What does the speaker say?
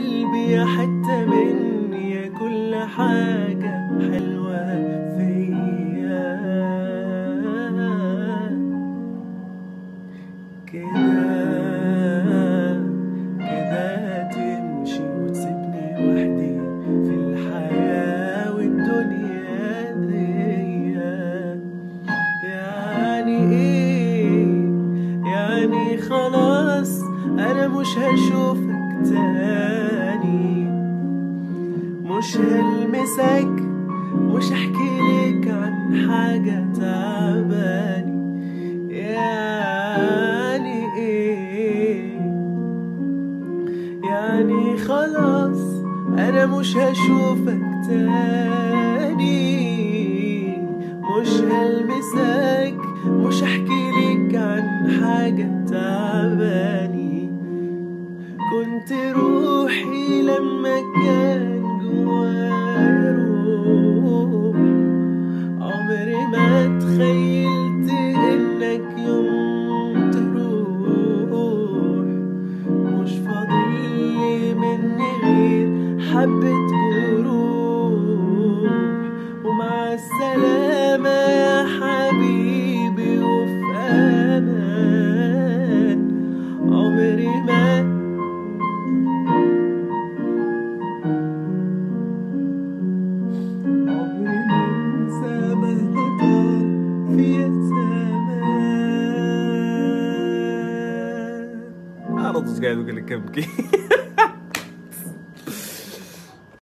قلبي يا حتة مني يا كل حاجة حلوة فيا كده كده تمشي وتسيبني وحدي في الحياة والدنيا دي يعني ايه يعني خلاص انا مش هشوفك تاني مش هلمسك مش احكي لك عن حاجة تعباني يعني ايه يعني خلاص انا مش هشوفك تاني مش هلمسك مش احكي لك عن حاجة تعباني كنت روحي لما كان جوايا روح عمري ما تخيلت انك يوم تروح مش فاضل لي مني غير حبة جروح ومع السلامة يا حبيبي وفي أمان عمري ما عمري ما انسى مهما طال في الزمان انا قاعد اقول لك ابكي